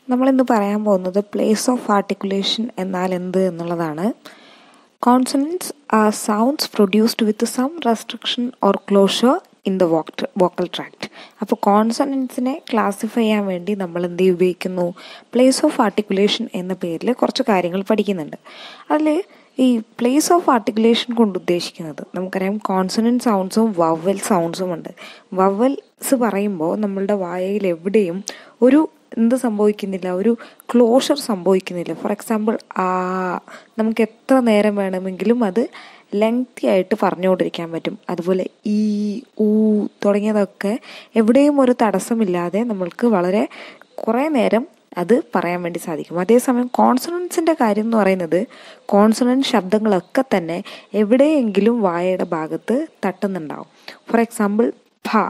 നമ്മളിന്ന് പറയാൻ പോകുന്നത് പ്ലേസ് ഓഫ് ആർട്ടിക്കുലേഷൻ എന്നാൽ എന്ത് എന്നുള്ളതാണ് consonants are sounds produced with some restriction or closure in the vocal tract അപ്പോൾ കോൺസണൻസിനെ ക്ലാസിഫൈ ചെയ്യാൻ വേണ്ടി നമ്മൾ എന്ത് ഉപയോഗിക്കുന്നു പ്ലേസ് ഓഫ് ആർട്ടിക്കുലേഷൻ എന്ന പേരിൽ കുറച്ച് കാര്യങ്ങൾ പഠിക്കുന്നുണ്ട് അതിൽ ഈ പ്ലേസ് ഓഫ് ആർട്ടിക്കുലേഷൻ കൊണ്ട് ഉദ്ദേശിക്കുന്നത് നമുക്കറിയാം കോൺസണൻറ്റ് സൗണ്ട്സും വവൽ സൗണ്ട്സും ഉണ്ട് വവൽസ് പറയുമ്പോൾ നമ്മളുടെ വായയിൽ എവിടെയും ഒരു എന്ത് സംഭവിക്കുന്നില്ല ഒരു ക്ലോഷർ സംഭവിക്കുന്നില്ല ഫോർ എക്സാമ്പിൾ ആ നമുക്ക് എത്ര നേരം വേണമെങ്കിലും അത് ലെങ്തി ആയിട്ട് പറഞ്ഞുകൊണ്ടിരിക്കാൻ പറ്റും അതുപോലെ ഈ ഊ തുടങ്ങിയതൊക്കെ എവിടെയും ഒരു തടസ്സമില്ലാതെ നമ്മൾക്ക് വളരെ കുറേ നേരം അത് പറയാൻ വേണ്ടി സാധിക്കും അതേസമയം കോൺസണൻസിൻ്റെ കാര്യം എന്ന് പറയുന്നത് കോൺസണൻറ്റ് ശബ്ദങ്ങളൊക്കെ തന്നെ എവിടെയെങ്കിലും വായയുടെ ഭാഗത്ത് തട്ടുന്നുണ്ടാവും ഫോർ എക്സാമ്പിൾ ഭ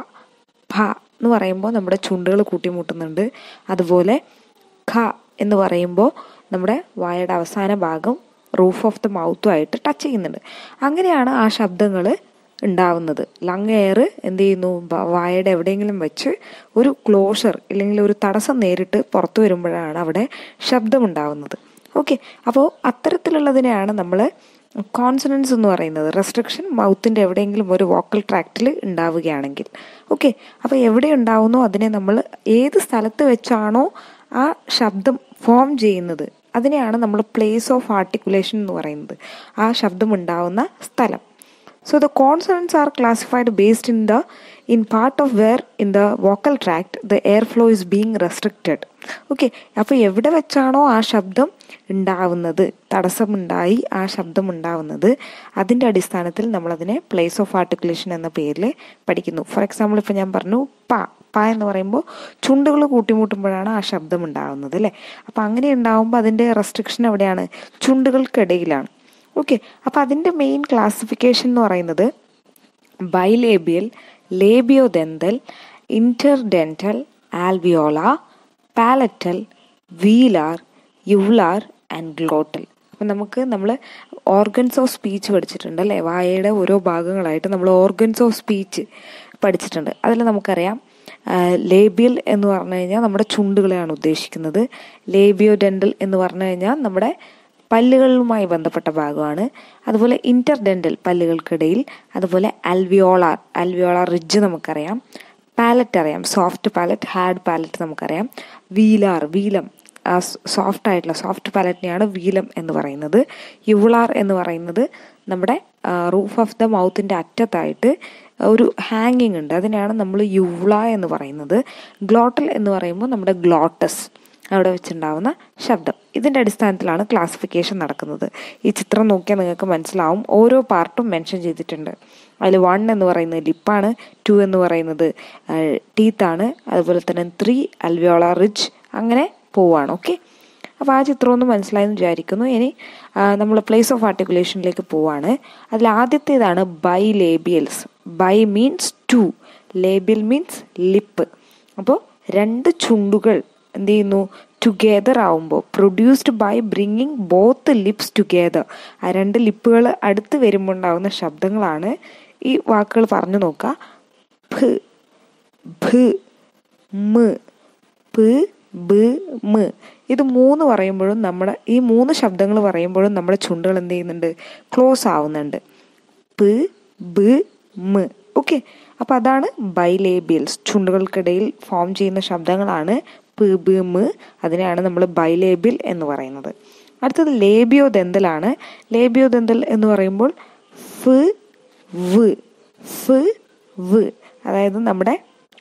ഭ എന്ന് പറയുമ്പോൾ നമ്മുടെ ചുണ്ടുകൾ കൂട്ടിമുട്ടുന്നുണ്ട് അതുപോലെ ഖ എന്ന് പറയുമ്പോൾ നമ്മുടെ വായയുടെ അവസാന ഭാഗം റൂഫ് ഓഫ് ദ മൗത്തുമായിട്ട് ടച്ച് ചെയ്യുന്നുണ്ട് അങ്ങനെയാണ് ആ ശബ്ദങ്ങൾ ഉണ്ടാവുന്നത് ലങ് എയർ എന്ത് ചെയ്യുന്നു വായയുടെ എവിടെയെങ്കിലും വെച്ച് ഒരു ക്ലോഷർ ഇല്ലെങ്കിൽ ഒരു തടസ്സം നേരിട്ട് പുറത്തു വരുമ്പോഴാണ് അവിടെ ശബ്ദമുണ്ടാവുന്നത് ഓക്കെ അപ്പോൾ അത്തരത്തിലുള്ളതിനെയാണ് നമ്മൾ കോൺസണൻസ് എന്ന് പറയുന്നത് റെസ്ട്രിക്ഷൻ മൗത്തിൻ്റെ എവിടെയെങ്കിലും ഒരു വോക്കൽ ട്രാക്റ്റിൽ ഉണ്ടാവുകയാണെങ്കിൽ ഓക്കെ അപ്പോൾ എവിടെ ഉണ്ടാവുന്നോ അതിനെ നമ്മൾ ഏത് സ്ഥലത്ത് വെച്ചാണോ ആ ശബ്ദം ഫോം ചെയ്യുന്നത് അതിനെയാണ് നമ്മൾ പ്ലേസ് ഓഫ് ആർട്ടിക്കുലേഷൻ എന്ന് പറയുന്നത് ആ ശബ്ദം ഉണ്ടാവുന്ന സ്ഥലം so the consonants are classified based in the in part of where in the vocal tract the air flow is being restricted okay അപ്പോൾ എവിടെ വെച്ചാണോ ആ ശബ്ദം ഉണ്ടാവുന്നത് തടസ്സമുണ്ടായി ആ ശബ്ദം ഉണ്ടാവുന്നത് അതിൻ്റെ അടിസ്ഥാനത്തിൽ നമ്മളതിനെ പ്ലേസ് ഓഫ് ആർട്ടിക്കുലേഷൻ എന്ന പേരിൽ പഠിക്കുന്നു ഫോർ എക്സാമ്പിൾ ഇപ്പോൾ ഞാൻ പറഞ്ഞു പ പ എന്ന് പറയുമ്പോൾ ചുണ്ടുകൾ കൂട്ടിമുട്ടുമ്പോഴാണ് ആ ശബ്ദം ഉണ്ടാവുന്നത് അല്ലേ അപ്പോൾ അങ്ങനെ ഉണ്ടാവുമ്പോൾ അതിൻ്റെ റെസ്ട്രിക്ഷൻ എവിടെയാണ് ചുണ്ടുകൾക്കിടയിലാണ് ഓക്കെ അപ്പോൾ അതിൻ്റെ മെയിൻ ക്ലാസിഫിക്കേഷൻ എന്ന് പറയുന്നത് bilabial labiodental interdental alveolar palatal velar uvular and glottal അപ്പം നമുക്ക് നമ്മൾ ഓർഗൻസ് ഓഫ് സ്പീച്ച് പഠിച്ചിട്ടുണ്ട് അല്ലേ വായയുടെ ഓരോ ഭാഗങ്ങളായിട്ട് നമ്മൾ ഓർഗൻസ് ഓഫ് സ്പീച്ച് പഠിച്ചിട്ടുണ്ട് അതിൽ നമുക്കറിയാം ലേബിയൽ എന്ന് പറഞ്ഞു കഴിഞ്ഞാൽ നമ്മുടെ ചുണ്ടുകളെയാണ് ഉദ്ദേശിക്കുന്നത് ലേബിയോ ഡെൻഡൽ എന്ന് പറഞ്ഞു കഴിഞ്ഞാൽ നമ്മുടെ പല്ലുകളുമായി ബന്ധപ്പെട്ട ഭാഗമാണ് അതുപോലെ ഇന്റർഡെന്റൽ പല്ലുകൾക്കിടയിൽ അതുപോലെ അൽവിയോളാർ അൽവിയോളാർ റിഡ്ജ് നമുക്കറിയാം പാലറ്റ് അറിയാം സോഫ്റ്റ് പാലറ്റ് ഹാർഡ് പാലറ്റ് നമുക്കറിയാം വീലാർ വീലം സോഫ്റ്റ് ആയിട്ടുള്ള സോഫ്റ്റ് പാലറ്റിനെയാണ് വീലം എന്ന് പറയുന്നത് യുവളാർ എന്ന് പറയുന്നത് നമ്മുടെ റൂഫ് ഓഫ് ദ മൗത്തിൻ്റെ അറ്റത്തായിട്ട് ഒരു ഹാങ്ങിങ് ഉണ്ട് അതിനെയാണ് നമ്മൾ യുവള എന്ന് പറയുന്നത് ഗ്ലോട്ടൽ എന്ന് പറയുമ്പോൾ നമ്മുടെ ഗ്ലോട്ടസ് അവിടെ വെച്ചുണ്ടാവുന്ന ശബ്ദം ഇതിൻ്റെ അടിസ്ഥാനത്തിലാണ് ക്ലാസിഫിക്കേഷൻ നടക്കുന്നത് ഈ ചിത്രം നോക്കിയാൽ നിങ്ങൾക്ക് മനസ്സിലാവും ഓരോ പാർട്ടും മെൻഷൻ ചെയ്തിട്ടുണ്ട് അതിൽ വൺ എന്ന് പറയുന്നത് ലിപ്പാണ് ടു എന്ന് പറയുന്നത് ടീത്താണ് അതുപോലെ തന്നെ ത്രീ അൽവിയോള റിച്ച് അങ്ങനെ പോവാണ് ഓക്കെ അപ്പോൾ ആ ചിത്രം ഒന്ന് മനസ്സിലായെന്ന് വിചാരിക്കുന്നു ഇനി നമ്മൾ പ്ലേസ് ഓഫ് ആർട്ടിക്കുലേഷനിലേക്ക് പോവാണ് അതിൽ ആദ്യത്തേതാണ് bi labials bi means two labial means lip അപ്പോൾ രണ്ട് ചുണ്ടുകൾ എന്ത് ചെയ്യുന്നു ടുഗെദർ ആവുമ്പോൾ produced by bringing both lips together ആ രണ്ട് ലിപ്പുകൾ അടുത്ത് വരുമ്പോൾ ഉണ്ടാകുന്ന ശബ്ദങ്ങളാണ് ഈ വാക്കുകൾ പറഞ്ഞു നോക്കുക ഭ ഭ മ് പ് ബ് മ് ഇത് മൂന്ന് പറയുമ്പോഴും നമ്മുടെ ഈ മൂന്ന് ശബ്ദങ്ങൾ പറയുമ്പോഴും നമ്മുടെ ചുണ്ടുകൾ എന്ത് ചെയ്യുന്നുണ്ട് ക്ലോസ് ആവുന്നുണ്ട് പ് ബ് മ് ഓക്കെ അപ്പം അതാണ് ബൈലേബിയൽസ് ചുണ്ടുകൾക്കിടയിൽ ഫോം ചെയ്യുന്ന ശബ്ദങ്ങളാണ് പ് ബ് മ് അതിനെയാണ് നമ്മൾ ബൈലേബിയൽ എന്ന് പറയുന്നത് അടുത്തത് ലേബിയോ ദന്തലാണ് ലേബിയോ ദന്തൽ എന്ന് പറയുമ്പോൾ ഫ് വ് ഫ് വ് അതായത് നമ്മുടെ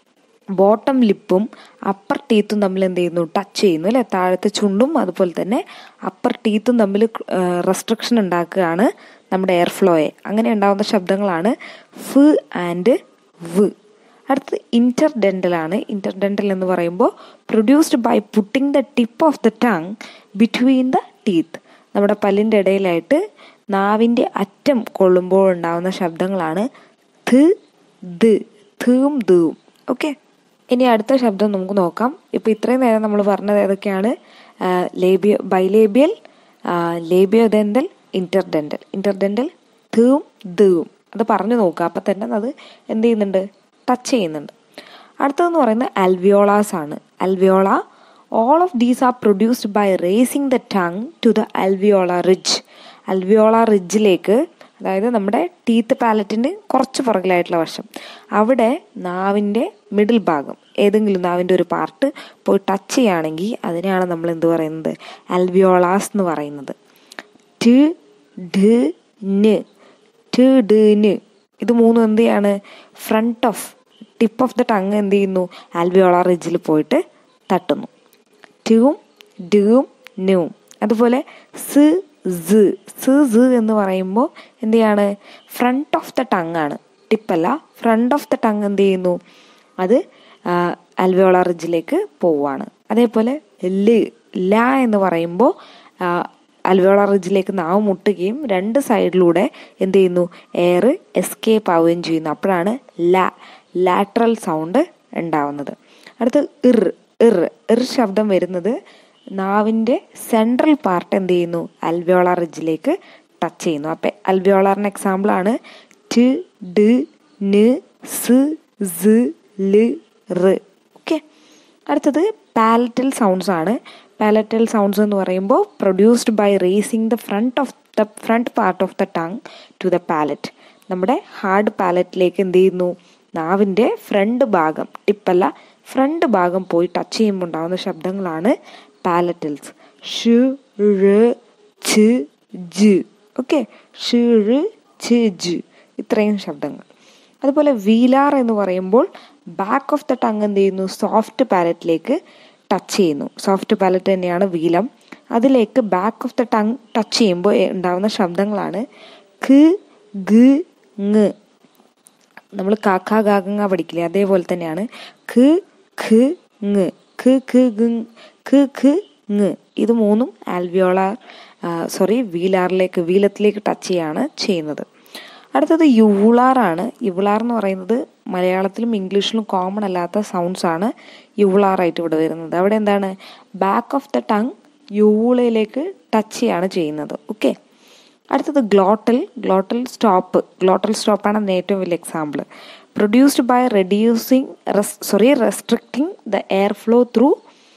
ബോട്ടം ലിപ്പും അപ്പർ ടീത്തും തമ്മിൽ എന്ത് ചെയ്യുന്നു ടച്ച് ചെയ്യുന്നു അല്ലെ താഴത്തെ ചുണ്ടും അതുപോലെ തന്നെ അപ്പർ ടീത്തും തമ്മിൽ റെസ്ട്രിക്ഷൻ ഉണ്ടാക്കുകയാണ് നമ്മുടെ എയർ ഫ്ലോയെ അങ്ങനെ ഉണ്ടാകുന്ന ശബ്ദങ്ങളാണ് ഫ് ആൻഡ് വ് അടുത്തത് ഇന്റർഡെന്റലാണ് ഇന്റർഡെന്റൽ എന്ന് പറയുമ്പോൾ produced by putting the tip of the tongue between the teeth നമ്മുടെ പല്ലിൻ്റെ ഇടയിലായിട്ട് നാവിൻ്റെ അറ്റം കൊള്ളുമ്പോൾ ഉണ്ടാകുന്ന ശബ്ദങ്ങളാണ് ഥ് ദ് ഥും ദും ഓക്കെ ഇനി അടുത്ത ശബ്ദം നമുക്ക് നോക്കാം ഇപ്പോൾ ഇത്രയും നേരം നമ്മൾ പറഞ്ഞത് ഏതൊക്കെയാണ് labio bilabial labiodental interdental interdental ഥും ദും അത് പറഞ്ഞു നോക്കുക അപ്പം തന്നെ അത് എന്ത് ചെയ്യുന്നുണ്ട് ടച്ച് ചെയ്യുന്നുണ്ട് അടുത്തതെന്ന് പറയുന്നത് അൽവിയോളാസ് ആണ് alveolar all of these are produced by raising the tongue to the alveolar ridge alveolar റിഡ്ജിലേക്ക് അതായത് നമ്മുടെ ടീത്ത് പാലറ്റിൻ്റെ കുറച്ച് പുറകിലായിട്ടുള്ള വശം അവിടെ നാവിൻ്റെ മിഡിൽ ഭാഗം ഏതെങ്കിലും നാവിൻ്റെ ഒരു പാർട്ട് പോയി ടച്ച് ചെയ്യുകയാണെങ്കിൽ അതിനെയാണ് നമ്മൾ എന്ത് പറയുന്നത് അൽവിയോളാസ് എന്ന് പറയുന്നത് ട് ഡ് ന് ട് ഡ് ന് ഇത് മൂന്നും എന്ത് ചെയ്യാണ് front of tip of the tongue എന്ത് ചെയ്യുന്നു ആൽവിയോള റിഡ്ജിൽ പോയിട്ട് തട്ടുന്നു ടുവും ഡുവും നുവും അതുപോലെ സ് സ് സ് സ് എന്ന് പറയുമ്പോൾ എന്ത് ചെയ്യാണ് ഫ്രണ്ട് ഓഫ് ദ ടങ് ആണ് ടിപ്പല്ല ഫ്രണ്ട് ഓഫ് ദ ടങ് എന്ത് ചെയ്യുന്നു അത് അൽവിയോള റിഡ്ജിലേക്ക് പോവുകയാണ് അതേപോലെ ല് ല എന്ന് പറയുമ്പോൾ അൽവിയോള റിഡ്ജിലേക്ക് നാവ് മുട്ടുകയും രണ്ട് സൈഡിലൂടെ എന്ത് ചെയ്യുന്നു എയർ എസ്കേപ്പ് ആവുകയും ചെയ്യുന്നു അപ്പോഴാണ് ല ലാറ്ററൽ സൗണ്ട് ഉണ്ടാവുന്നത് അടുത്ത് ഇർ ഇർ ഇർ ശബ്ദം വരുന്നത് നാവിൻ്റെ സെൻട്രൽ പാർട്ട് എന്ത് ചെയ്യുന്നു അൽവിയോള റിഡ്ജിലേക്ക് ടച്ച് ചെയ്യുന്നു അപ്പം അൽവിയോളാറിന് എക്സാമ്പിളാണ് ട് ഡ് ന് സ് സ് ല് റ് ഓക്കെ അടുത്തത് പാലറ്റൽ സൗണ്ട്സ് ആണ് പാലറ്റൽ സൗണ്ട്സ് എന്ന് പറയുമ്പോൾ produced by raising the front of the front part of the tongue to the palate നമ്മുടെ ഹാർഡ് പാലറ്റിലേക്ക് എന്ത് ചെയ്യുന്നു നാവിൻ്റെ ഫ്രണ്ട് ഭാഗം ടിപ്പല്ല ഫ്രണ്ട് ഭാഗം പോയി ടച്ച് ചെയ്യുമ്പോൾ ഉണ്ടാകുന്ന ശബ്ദങ്ങളാണ് പാലറ്റൽസ് ഷ് ഴ് ഛ് ജ് ഓക്കെ ഷ് ഴ് ഛ് ജ് ഇത്രയും ശബ്ദങ്ങൾ അതുപോലെ വീലാർ എന്ന് പറയുമ്പോൾ ബാക്ക് ഓഫ് ദ ടങ് എന്ത് ചെയ്യുന്നു സോഫ്റ്റ് പാലറ്റിലേക്ക് ടച്ച് ചെയ്യുന്നു സോഫ്റ്റ് പാലറ്റ് തന്നെയാണ് വീലം അതിലേക്ക് back of the tongue touch ചെയ്യുമ്പോൾ ഉണ്ടാകുന്ന ശബ്ദങ്ങളാണ് ഖ് ഗ ങ് നമ്മൾ കാക്ക ഗാഗങ്ങ പഠിക്കില്ലേ അതേപോലെ തന്നെയാണ് ഖ് ഖ് ങ് ഖ് ഖ് ഗ ഖ് ഖ് ങ് ഇത് മൂന്നും ആൽവിയോളാർ സോറി വീലാറിലേക്ക് വീലത്തിലേക്ക് ടച്ച് ചെയ്യാണ് ചെയ്യുന്നത് അടുത്തത് യുവുളാറാണ് യുവുളാർ എന്ന് പറയുന്നത് മലയാളത്തിലും ഇംഗ്ലീഷിലും കോമൺ അല്ലാത്ത സൗണ്ട്സ് ആണ് യുവുളാറായിട്ട് ഇവിടെ വരുന്നത് അവിടെ എന്താണ് ബാക്ക് ഓഫ് ദ ടങ് യുവുളയിലേക്ക് ടച്ച് ചെയ്യാണ് ചെയ്യുന്നത് ഓക്കെ അടുത്തത് ഗ്ലോട്ടൽ ഗ്ലോട്ടൽ സ്റ്റോപ്പ് ഗ്ലോട്ടൽ സ്റ്റോപ്പാണ് അതിന് ഏറ്റവും വലിയ example produced by reducing sorry restricting the air flow through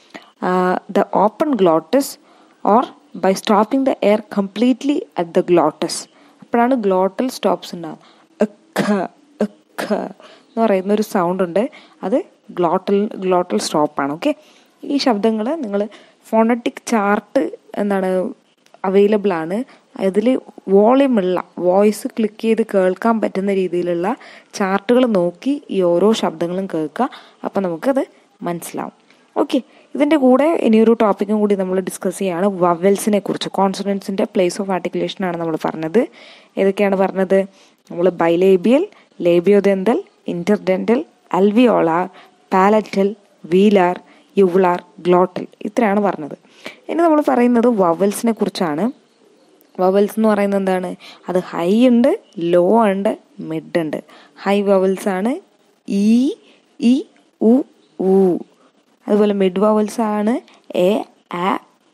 the open glottis or by stopping the air completely at the glottis അപ്പോഴാണ് ഗ്ലോട്ടൽ സ്റ്റോപ്സ് ഉണ്ടാകുക എക്ക എക്ക എന്ന് പറയുന്ന ഒരു സൗണ്ട് ഉണ്ട് അത് ഗ്ലോട്ടൽ ഗ്ലോട്ടൽ സ്റ്റോപ്പാണ് ഓക്കെ ഈ ശബ്ദങ്ങൾ നിങ്ങൾ ഫോണറ്റിക് ചാർട്ട് എന്താണ് അവൈലബിൾ ആണ് അതിൽ വോളിയം ഉള്ള വോയിസ് ക്ലിക്ക് ചെയ്ത് കേൾക്കാൻ പറ്റുന്ന രീതിയിലുള്ള ചാർട്ടുകൾ നോക്കി ഈ ഓരോ ശബ്ദങ്ങളും കേൾക്കുക അപ്പം നമുക്കത് മനസ്സിലാവും ഓക്കെ ഇതിൻ്റെ കൂടെ ഇനിയൊരു ടോപ്പിക്കും കൂടി നമ്മൾ ഡിസ്കസ് ചെയ്യുകയാണ് വവൽസിനെ കുറിച്ച് കോൺസണൻസിൻ്റെ പ്ലേസ് ഓഫ് ആർട്ടിക്കുലേഷൻ ആണ് നമ്മൾ പറഞ്ഞത് ഏതൊക്കെയാണ് പറഞ്ഞത് നമ്മൾ bilabial labiodental interdental alveolar palatal velar uvular glottal ഇത്രയാണ് പറഞ്ഞത് ഇനി നമ്മൾ പറയുന്നത് വവൽസിനെ കുറിച്ചാണ് വവൽസ് എന്ന് പറയുന്നത് എന്താണ് അത് ഹൈ ഉണ്ട് ലോ ഉണ്ട് മിഡ് ഉണ്ട് ഹൈ വവൽസ് ആണ് ഇ ഇ ഉ ഊ അതുപോലെ മിഡ് വവൽസ് ആണ് എ ആ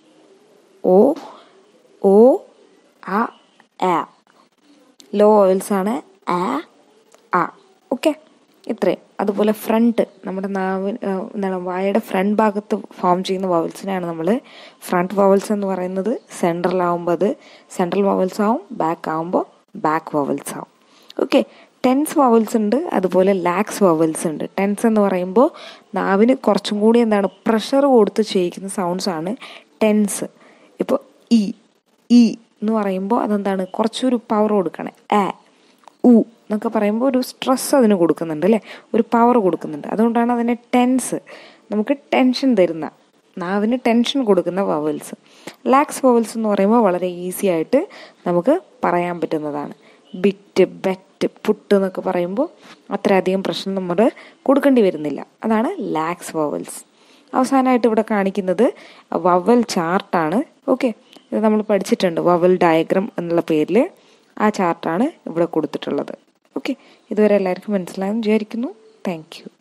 ഓ ഓ അ ആ ലോ വവൽസ് ആണ് ആ ആ ഓക്കെ ഇത്രയും അതുപോലെ ഫ്രണ്ട് നമ്മുടെ നാവ് എന്താണ് വായയുടെ ഫ്രണ്ട് ഭാഗത്ത് ഫോം ചെയ്യുന്ന വവൽസിനെയാണ് നമ്മൾ ഫ്രണ്ട് വവൽസ് എന്ന് പറയുന്നത് സെൻട്രലാവുമ്പോൾ അത് സെൻട്രൽ വവൽസ് ആവും ബാക്ക് ആവുമ്പോൾ ബാക്ക് വവൽസ് ആവും ഓക്കെ ടെൻസ് വവൽസ് ഉണ്ട് അതുപോലെ ലാക്സ് വവൽസ് ഉണ്ട് ടെൻസ് എന്ന് പറയുമ്പോൾ നാവിന് കുറച്ചും കൂടി എന്താണ് പ്രഷർ കൊടുത്ത് ചെയ്യിക്കുന്ന സൗണ്ട്സ് ആണ് ടെൻസ് ഇപ്പോൾ ഇ ഇ എന്ന് പറയുമ്പോൾ അതെന്താണ് കുറച്ചൊരു പവർ കൊടുക്കണേ ആ ഉ എന്നൊക്കെ പറയുമ്പോൾ ഒരു സ്ട്രെസ് അതിന് കൊടുക്കുന്നുണ്ട് അല്ലേ ഒരു പവർ കൊടുക്കുന്നുണ്ട് അതുകൊണ്ടാണ് അതിനെ ടെൻസ് നമുക്ക് ടെൻഷൻ തരുന്ന നാവിന് ടെൻഷൻ കൊടുക്കുന്ന വവൽസ് ലാക്സ് വവൽസ് എന്ന് പറയുമ്പോൾ വളരെ ഈസി ആയിട്ട് നമുക്ക് പറയാൻ പറ്റുന്നതാണ് ബിറ്റ് ബെറ്റ് പുട്ട് എന്നൊക്കെ പറയുമ്പോൾ അത്രയധികം പ്രശ്നം നമ്മൾ കൊടുക്കേണ്ടി വരുന്നില്ല അതാണ് ലാക്സ് വവൽസ് അവസാനമായിട്ട് ഇവിടെ കാണിക്കുന്നത് വവൽ ചാർട്ടാണ് ഓക്കെ ഇത് നമ്മൾ പഠിച്ചിട്ടുണ്ട് വവൽ ഡയഗ്രം എന്നുള്ള പേരിൽ ആ ചാർട്ടാണ് ഇവിടെ കൊടുത്തിട്ടുള്ളത് ഓക്കെ ഇതുവരെ എല്ലാവർക്കും മനസ്സിലായെന്ന് വിചാരിക്കുന്നു താങ്ക് യു